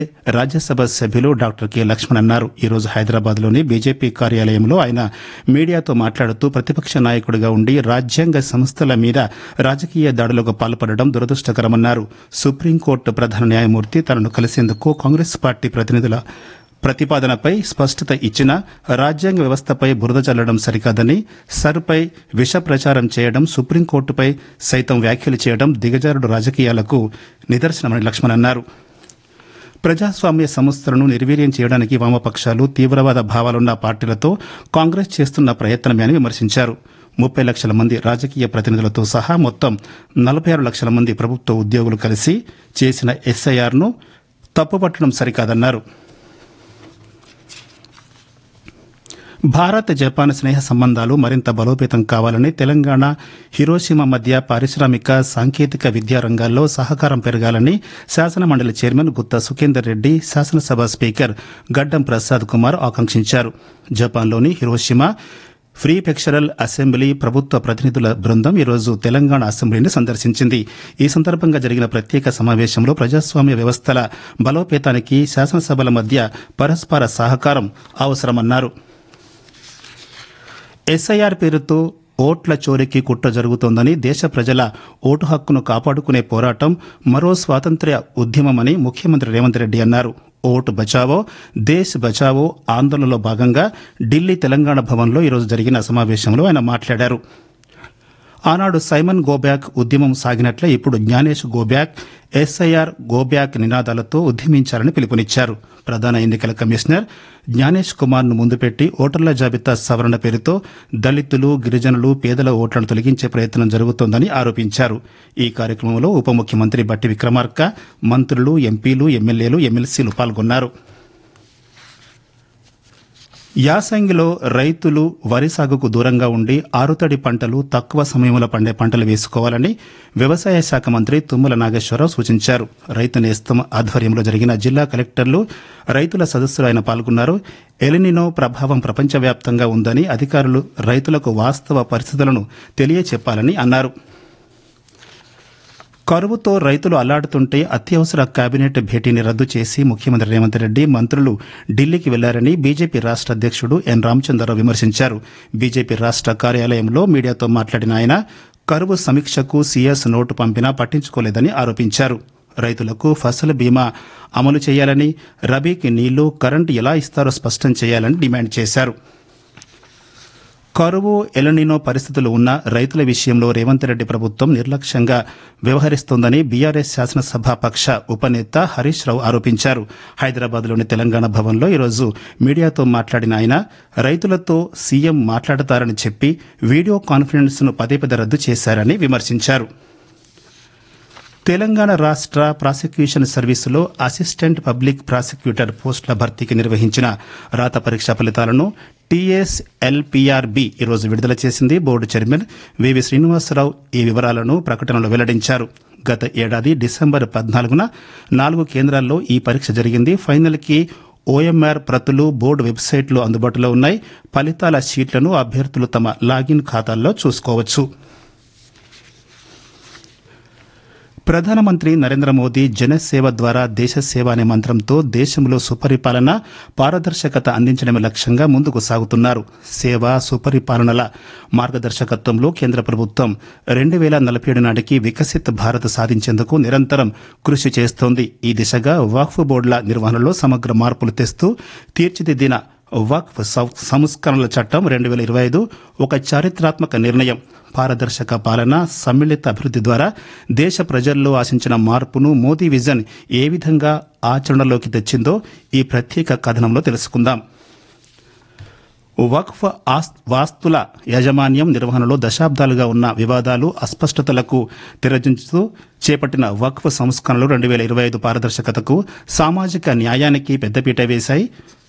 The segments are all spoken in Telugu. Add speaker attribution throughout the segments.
Speaker 1: రాజ్యసభ సభ్యులు డాక్టర్ కె లక్ష్మణ్ అన్నారు ఈ రోజు హైదరాబాద్లోని బీజేపీ కార్యాలయంలో ఆయన మీడియాతో మాట్లాడుతూ ప్రతిపక్ష నాయకుడిగా ఉండి రాజ్యాంగ సంస్థల మీద రాజకీయ దాడులకు పాల్పడడం దురదృష్టకరమన్నారు సుప్రీంకోర్టు ప్రధాన న్యాయమూర్తి తనను కలిసేందుకు కాంగ్రెస్ పార్టీ ప్రతినిధుల ప్రతిపాదనపై స్పష్టత ఇచ్చినా రాజ్యాంగ వ్యవస్థపై బురద చల్లడం సరికాదని సర్పై విష ప్రచారం చేయడం సుప్రీంకోర్టుపై సైతం వ్యాఖ్యలు చేయడం దిగజారుడు రాజకీయాలకు నిదర్శనమని లక్ష్మణ్ అన్నారు ప్రజాస్వామ్య సంస్థలను నిర్వీర్యం చేయడానికి వామపక్షాలు తీవ్రవాద భావాలున్న పార్టీలతో కాంగ్రెస్ చేస్తున్న ప్రయత్నమే అని విమర్శించారు ముప్పై లక్షల మంది రాజకీయ ప్రతినిధులతో సహా మొత్తం నలభై ఆరు లక్షల మంది ప్రభుత్వ ఉద్యోగులు కలిసి చేసిన ఎస్ఐఆర్ను తప్పుపట్టడం సరికాదన్నారు భారత్ జపాన్ స్నేహ సంబంధాలు మరింత బలోపేతం కావాలని తెలంగాణ హిరోషిమా మధ్య పారిశ్రామిక సాంకేతిక విద్యా రంగాల్లో సహకారం పెరగాలని శాసనమండలి చైర్మన్ గుత్తా సుఖేందర్ రెడ్డి శాసనసభ స్పీకర్ గడ్డం ప్రసాద్ కుమార్ ఆకాంక్షించారు జపాన్లోని హిరోషిమా ఫ్రీ పెక్షరల్ అసెంబ్లీ ప్రభుత్వ ప్రతినిధుల బృందం ఈరోజు తెలంగాణ అసెంబ్లీని సందర్శించింది ఈ సందర్భంగా జరిగిన ప్రత్యేక సమావేశంలో ప్రజాస్వామ్య వ్యవస్థల బలోపేతానికి శాసనసభల మధ్య పరస్పర సహకారం అవసరమన్నారు ఎస్ఐఆర్ పేరుతో ఓట్ల చోరీకి కుట్ర జరుగుతోందని దేశ ప్రజల ఓటు హక్కును కాపాడుకునే పోరాటం మరో స్వాతంత్ర్య ఉద్యమమని ముఖ్యమంత్రి రేవంత్ రెడ్డి అన్నారు ఓటు బచావో దేశ్ బచావో ఆందోళనలో భాగంగా ఢిల్లీ తెలంగాణ భవన్లో ఈరోజు జరిగిన సమావేశంలో ఆయన మాట్లాడారు ఆనాడు సైమన్ గోబ్యాక్ ఉద్యమం సాగినట్లే ఇప్పుడు జ్ఞానేష్ గోబ్యాక్ ఎస్ఐఆర్ గోబ్యాక్ నినాదాలతో ఉద్యమించాలని పిలుపునిచ్చారు ప్రధాన ఎన్నికల కమిషనర్ జ్ఞానేష్ కుమార్ ను ముందు పెట్టి ఓటర్ల జాబితా సవరణ పేరుతో దళితులు గిరిజనులు పేదల ఓట్లను తొలగించే ప్రయత్నం జరుగుతోందని ఆరోపించారు ఈ కార్యక్రమంలో ఉప ముఖ్యమంత్రి బట్టి విక్రమార్క మంత్రులు ఎంపీలు ఎమ్మెల్యేలు ఎమ్మెల్సీలు పాల్గొన్నారు యాసంగిలో రైతులు వరి సాగుకు దూరంగా ఉండి ఆరుతడి పంటలు తక్కువ సమయంలో పండే పంటలు వేసుకోవాలని వ్యవసాయ శాఖ మంత్రి తుమ్మల నాగేశ్వరరావు సూచించారు రైతు నేస్తం ఆధ్వర్యంలో జరిగిన జిల్లా కలెక్టర్లు రైతుల సదస్సులో ఆయన పాల్గొన్నారు ఎలినినో ప్రభావం ప్రపంచవ్యాప్తంగా ఉందని అధికారులు రైతులకు వాస్తవ పరిస్థితులను తెలియచెప్పాలని అన్నారు కరువుతో రైతులు అల్లాడుతుంటే అత్యవసర కేబినెట్ భేటీని రద్దు చేసి ముఖ్యమంత్రి రేవంత్ రెడ్డి మంత్రులు ఢిల్లీకి వెళ్లారని బీజేపీ రాష్ట అధ్యక్షుడు ఎన్ రామచంద్రరావు విమర్శించారు బీజేపీ రాష్ట కార్యాలయంలో మీడియాతో మాట్లాడిన ఆయన కరువు సమీక్షకు సీఎస్ నోటు పంపినా పట్టించుకోలేదని ఆరోపించారు రైతులకు ఫసల్ బీమా అమలు చేయాలని రబీకి నీళ్లు కరెంటు ఎలా ఇస్తారో స్పష్టం చేయాలని డిమాండ్ చేశారు కరువు ఎలనినో పరిస్థితులు ఉన్న రైతుల విషయంలో రేవంత్ రెడ్డి ప్రభుత్వం నిర్లక్ష్యంగా వ్యవహరిస్తోందని బీఆర్ఎస్ శాసనసభ పక్ష ఉపనేత హరీష్ రావు ఆరోపించారు హైదరాబాద్లోని తెలంగాణ భవన్లో ఈరోజు మీడియాతో మాట్లాడిన ఆయన రైతులతో సీఎం మాట్లాడతారని చెప్పి వీడియో కాన్ఫరెన్స్ ను పదే పదే రద్దు చేశారని విమర్శించారు తెలంగాణ రాష్ట ప్రాసిక్యూషన్ సర్వీసులో అసిస్టెంట్ పబ్లిక్ ప్రాసిక్యూటర్ పోస్టుల భర్తీకి నిర్వహించిన రాత పరీక్ష ఫలితాలను టీఎస్ఎల్పీఆర్బీ ఈరోజు విడుదల చేసింది బోర్డు చైర్మన్ వివి శ్రీనివాసరావు ఈ వివరాలను ప్రకటనలో వెల్లడించారు గత ఏడాది డిసెంబర్ పద్నాలుగున నాలుగు కేంద్రాల్లో ఈ పరీక్ష జరిగింది ఫైనల్కి ఓఎంఆర్ ప్రతులు బోర్డు వెబ్సైట్లో అందుబాటులో ఉన్నాయి ఫలితాల షీట్లను అభ్యర్థులు తమ లాగిన్ ఖాతాల్లో చూసుకోవచ్చు ప్రధానమంత్రి నరేంద్ర మోదీ జనసేవ ద్వారా దేశ సేవ అనే మంత్రంతో దేశంలో సుపరిపాలన పారదర్శకత అందించడమే లక్ష్యంగా ముందుకు సాగుతున్నారు సేవ సుపరిపాలనల మార్గదర్శకత్వంలో కేంద్ర ప్రభుత్వం రెండు వేల నలభై ఏడు నాటికి వికసిత్ భారత్ సాధించేందుకు నిరంతరం కృషి చేస్తోంది ఈ దిశగా వక్ఫ్ బోర్డుల నిర్వహణలో సమగ్ర మార్పులు తెస్తూ తీర్చిదిద్దిన వక్ఫ్ సంస్కరణల చట్టం రెండు వేల ఇరవై ఐదు ఒక చారిత్రాత్మక నిర్ణయం పారదర్శక పాలన సమ్మిళిత అభివృద్ది ద్వారా దేశ ప్రజల్లో ఆశించిన మార్పును మోదీ విజన్ ఏ విధంగా ఆచరణలోకి తెచ్చిందో ఈ ప్రత్యేక కథనంలో తెలుసుకుందాం వక్ఫ్ వాస్తుల యాజమాన్యం నిర్వహణలో దశాబ్దాలుగా ఉన్న వివాదాలు అస్పష్టతలకు తెరదించుతూ చేపట్టిన వక్ఫ్ సంస్కరణలు రెండు వేల ఇరవై ఐదు పారదర్శకతకు సామాజిక న్యాయానికి పెద్దపీట వేశాయి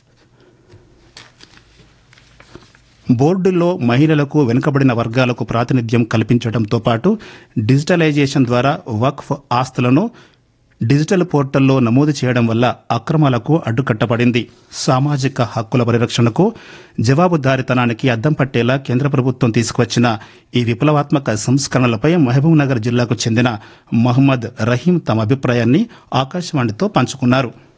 Speaker 1: బోర్డుల్లో మహిళలకు వెనుకబడిన వర్గాలకు ప్రాతినిధ్యం కల్పించడంతో పాటు డిజిటలైజేషన్ ద్వారా వక్ఫ్ ఆస్తులను డిజిటల్ పోర్టల్లో నమోదు చేయడం వల్ల అక్రమాలకు అడ్డుకట్టబడింది సామాజిక హక్కుల పరిరక్షణకు జవాబుదారితనానికి అద్దం పట్టేలా కేంద్ర ప్రభుత్వం తీసుకువచ్చిన ఈ విప్లవాత్మక సంస్కరణలపై మహబూబ్ నగర్ జిల్లాకు చెందిన మహమ్మద్ రహీం తమ అభిప్రాయాన్ని ఆకాశవాణితో పంచుకున్నారు